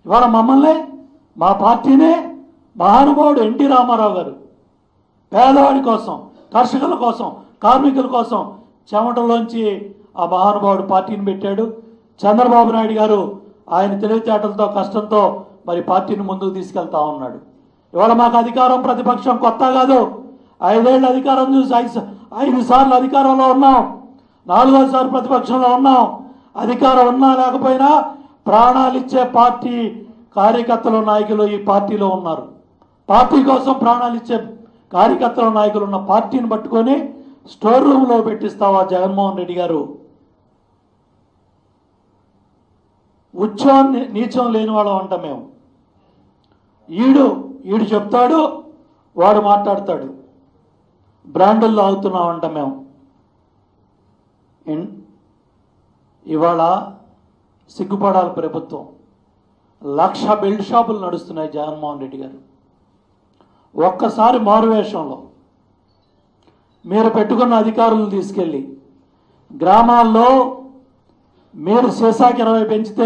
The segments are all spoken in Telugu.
ఇవాళ మమ్మల్ని మా పార్టీనే మహానుభావుడు ఎన్టీ రామారావు గారు పేదవాడి కోసం కర్షకుల కోసం కార్మికుల కోసం చెమటలోంచి ఆ మహానుభావుడు పార్టీని పెట్టాడు చంద్రబాబు నాయుడు గారు ఆయన తెలివితేటలతో కష్టంతో మరి పార్టీని ముందుకు తీసుకెళ్తా ఉన్నాడు ఇవాళ మాకు అధికారం ప్రతిపక్షం కొత్త కాదు ఐదేళ్ళు అధికారం చూసి ఐదు సా- ఐదు సార్లు అధికారంలో ఉన్నాం నాలుగోసారి ప్రతిపక్షంలో ఉన్నాం అధికారం ఉన్నా లేకపోయినా ప్రాణాలు ఇచ్చే పార్టీ కార్యకర్తలు నాయకులు ఈ పార్టీలో ఉన్నారు పార్టీ కోసం ప్రాణాలు ఇచ్చే కార్యకర్తల నాయకులు ఉన్న పార్టీని పట్టుకొని స్టోర్ రూమ్లో పెట్టిస్తావా జగన్మోహన్ రెడ్డి గారు ఉచ్చం నీ- నీచం లేని వాళ్ళం అంట మేము ఈడు ఈడు చెప్తాడు వాడు మాట్లాడతాడు బ్రాండుల్లో అవుతున్నామంట మేము ఇన్- ఇవాళ సిగ్గుపడాలి ప్రభుత్వం లక్ష బెల్ట్ షాపులు నడుస్తున్నాయి జగన్మోహన్ రెడ్డి గారు ఒక్కసారి మారువేషంలో మీరు పెట్టుకున్న అధికారులను తీసుకెళ్ళి గ్రామాల్లో మీరు సీసాకి ఇరవై పెంచితే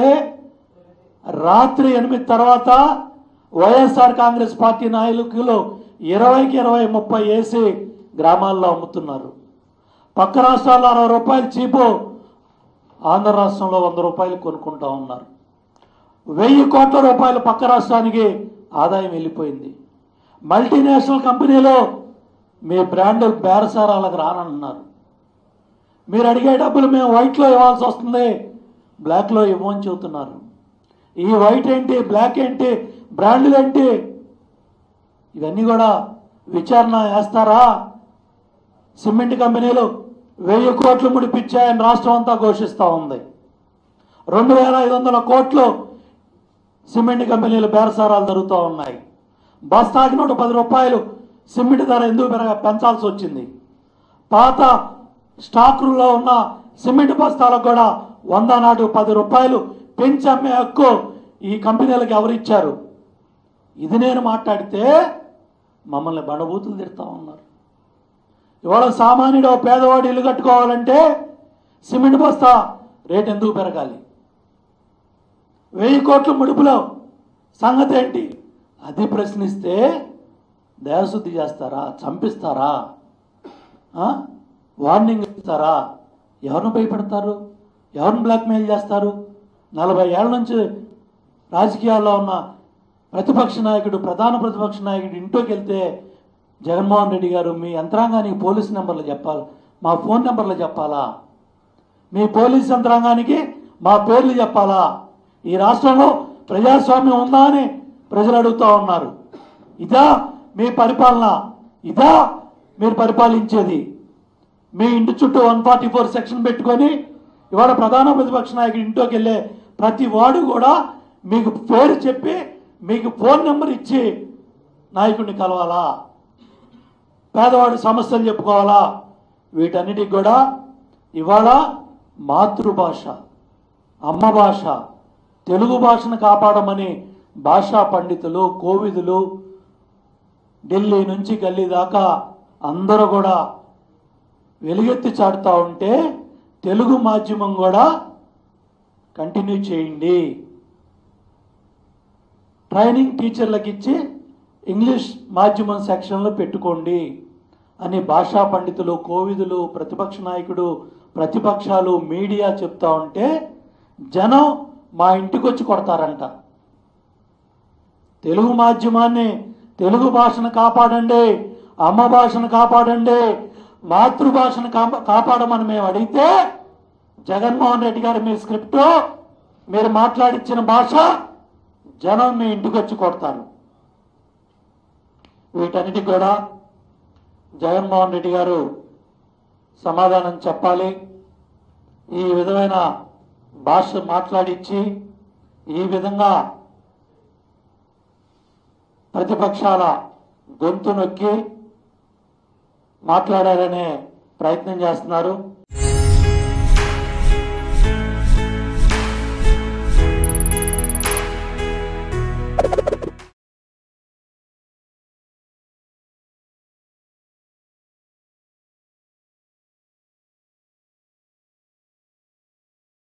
రాత్రి ఎనిమిది తర్వాత వైఎస్ఆర్ కాంగ్రెస్ పార్టీ నాయకులు ఇరవైకి ఇరవై ముప్పై వేసి గ్రామాల్లో అమ్ముతున్నారు పక్క రాష్ట్రాల్లో అరవై రూపాయలు చీపు ఆంధ్ర రాష్ట్రంలో వంద రూపాయలు కొనుక్కుంటా ఉన్నారు వెయ్యి కోట్ల రూపాయలు పక్క రాష్ట్రానికి ఆదాయం వెళ్ళిపోయింది మల్టీనేషనల్ కంపెనీలో మీ బ్రాండ్ బేరసారాలకు రానంటున్నారు మీరు అడిగే డబ్బులు మేము వైట్లో ఇవ్వాల్సి వస్తుంది బ్లాక్లో ఇవ్వమని చెబుతున్నారు ఈ వైట్ ఏంటి బ్లాక్ ఏంటి బ్రాండ్లు ఏంటి ఇవన్నీ కూడా విచారణ వేస్తారా సిమెంట్ కంపెనీలు వెయ్యి కోట్లు ముడిపించాయని రాష్ట్రం అంతా ఘోషిస్తూ ఉంది రెండు వేల ఐదు వందల కోట్లు సిమెంట్ కంపెనీలు బేరసారాలు జరుగుతూ ఉన్నాయి బస్తాకి నూట పది రూపాయలు సిమెంట్ ధర ఎందుకు పెరగ పెంచాల్సి వచ్చింది పాత స్టాకుల్లో ఉన్న సిమెంట్ బస్తాలకు కూడా వంద నాటు పది రూపాయలు పెంచి అమ్మే హక్కు ఈ కంపెనీలకు ఎవరిచ్చారు ఇది నేను మాట్లాడితే మమ్మల్ని బండబూతులు తిడతా ఉన్నారు ఇవాళ సామాన్యుడు ఓ పేదవాడు ఇల్లు కట్టుకోవాలంటే సిమెంట్ బస్తా రేట్ ఎందుకు పెరగాలి వెయ్యి కోట్ల ముడుపులో సంగతి ఏంటి అది ప్రశ్నిస్తే దేవశుద్ధి చేస్తారా చంపిస్తారా ఆ? వార్నింగ్ ఇస్తారా ఎవరిని భయపెడతారు ఎవరిని బ్లాక్మెయిల్ చేస్తారు నలభై ఏళ్ళ నుంచి రాజకీయాల్లో ఉన్న ప్రతిపక్ష నాయకుడు ప్రధాన ప్రతిపక్ష నాయకుడు ఇంట్లోకి వెళ్తే జగన్మోహన్ రెడ్డి గారు మీ యంత్రాంగానికి పోలీస్ నెంబర్లు చెప్పాలి మా ఫోన్ నెంబర్లు చెప్పాలా మీ పోలీస్ యంత్రాంగానికి మా పేర్లు చెప్పాలా ఈ రాష్ట్రంలో ప్రజాస్వామ్యం ఉందా అని ప్రజలు అడుగుతూ ఉన్నారు ఇదా మీ పరిపాలన ఇదా మీరు పరిపాలించేది మీ ఇంటి చుట్టూ వన్ ఫార్టీ ఫోర్ సెక్షన్ పెట్టుకొని ఇవాళ ప్రధాన ప్రతిపక్ష నాయకుడు ఇంట్లోకి వెళ్ళే ప్రతి వాడు కూడా మీకు పేరు చెప్పి మీకు ఫోన్ నెంబర్ ఇచ్చి నాయకుడిని కలవాలా పేదవాడి సమస్యలు చెప్పుకోవాలా వీటన్నిటికి కూడా ఇవాళ మాతృభాష అమ్మ భాష తెలుగు భాషను కాపాడమని భాషా పండితులు కోవిదులు ఢిల్లీ నుంచి గల్లీ దాకా అందరూ కూడా వెలుగెత్తి చాటుతూ ఉంటే తెలుగు మాధ్యమం కూడా కంటిన్యూ చేయండి ట్రైనింగ్ టీచర్లకు ఇచ్చి ఇంగ్లీష్ మాధ్యమం సెక్షన్లో పెట్టుకోండి అని భాషా పండితులు కోవిదులు ప్రతిపక్ష నాయకుడు ప్రతిపక్షాలు మీడియా చెప్తా ఉంటే జనం మా ఇంటికి వచ్చి కొడతారంట తెలుగు మాధ్యమాన్ని తెలుగు భాషను కాపాడండి అమ్మ భాషను కాపాడండి మాతృభాషను కాపా- కాపాడమని మేము అడిగితే జగన్మోహన్ రెడ్డి గారు మీ స్క్రిప్ట్ మీరు మాట్లాడించిన భాష జనం మీ ఇంటికి వచ్చి కొడతారు వీటన్నిటికి కూడా జగన్మోహన్ రెడ్డి గారు సమాధానం చెప్పాలి ఈ విధమైన భాష మాట్లాడించి ఈ విధంగా ప్రతిపక్షాల గొంతు నొక్కి మాట్లాడాలనే ప్రయత్నం చేస్తున్నారు